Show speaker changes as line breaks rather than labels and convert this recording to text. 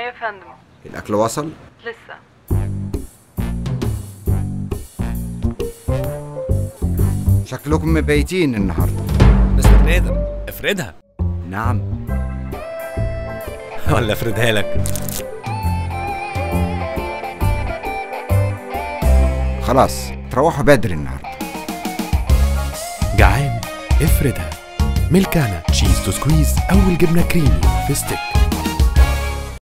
يا فندم
الاكل وصل
لسه
شكلكم مبيتين النهارده
مستر نادر افردها
نعم
ولا افردها لك
خلاص تروحوا بدري النهارده
جعان افردها ميلكانا تشيز تو سكويز أول جبنة كريمي في ستيك